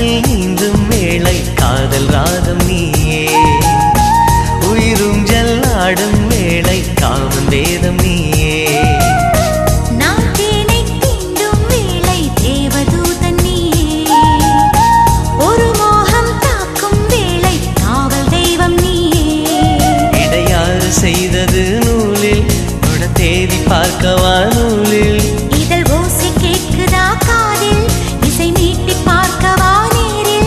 காற்றில் நீந்தும் வேளை காதல் ராகம் நீயே உயிரும் ஜல்லாடும் வேளை காமன் வேதம் நீயே நான் தேனை தீண்டும் வேளை தேவதூதன் நீயே ஒரு மோகம் தாக்கும் வேளை காவல் தெய்வம் நீயே இடையாறு செய்தது நூலில் தொட தேதி பார்க்கவா நூலில் இதழ் ஓசை கேட்குதா காதில் இசை மீட்டி பார்க்கவா நேரில்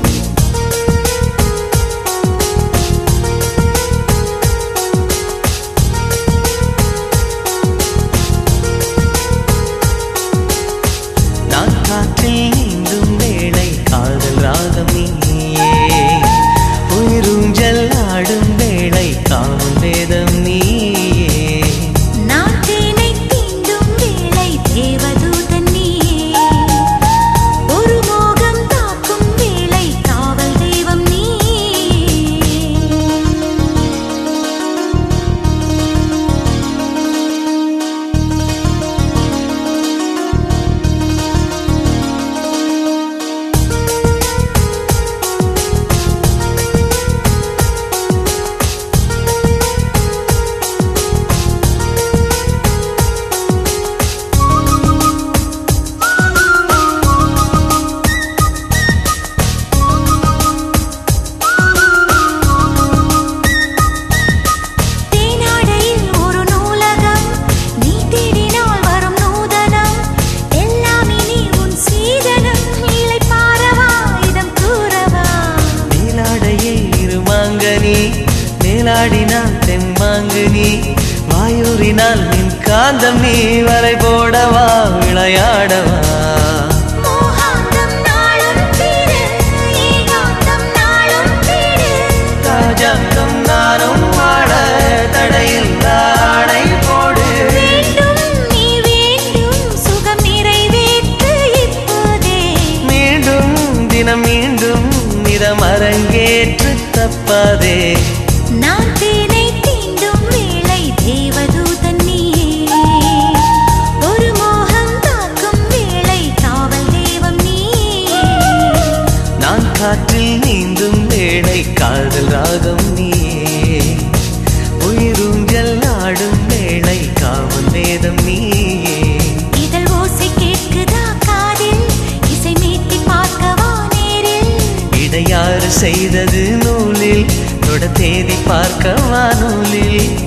நான் காற்றில் நீந்தும் வேளை காதல் ராகம் நீயே உயிரும் ஜல்லாடும் வேளை காமன் வேதம் நீயே நான் தேனை தீண்டும் வேளை தேவதூதன் நீயே ஒரு மோகம் தாக்கும் வேளை காவல் தெய்வம் நீயே தேனாடையில் ஒரு நூலகம் நீ தேடினால் வரும் நூதனம் எல்லாம் இனி உன் சீதனம் இல்லை பாரவா இதம் கூறவா மேலாடையே இருமாங்கனி மேலாடினால் தெம்மாங்கனி வாயூரினால் மின் காந்தம் நீ வரை போடவா விளையாடவா மோகாந்தம் நாளும் தீரு ஏகாந்தம் நாளும் தீரு ராஜாங்கம் நானும் வாழ தடையில் ஆடை போடு வேண்டும் நீ வேண்டும் சுகம் நிறைவேற்று இப்போதே மீண்டும் தினம் மீண்டும் நிறம் அரங்கேற்று தப்பாதே நான் தேனை தீண்டும் வேளை தேவதூதன் நீயே ஒரு மோகம் தாக்கும் வேளை காவல் தெய்வம் நீயே நான் காற்றில் நீந்தும் வேளை காதல் ராகம் நீயே உயிரும் ஜல்லாடும் வேளை காவல் வேதம் நீயே இதழ் ஓசை கேட்குதா காதில் இசை மீட்டி பார்க்கவா நேரில் இடையாறு செய்தது நூலில் தொட தேதி பார்க்க வானூலில்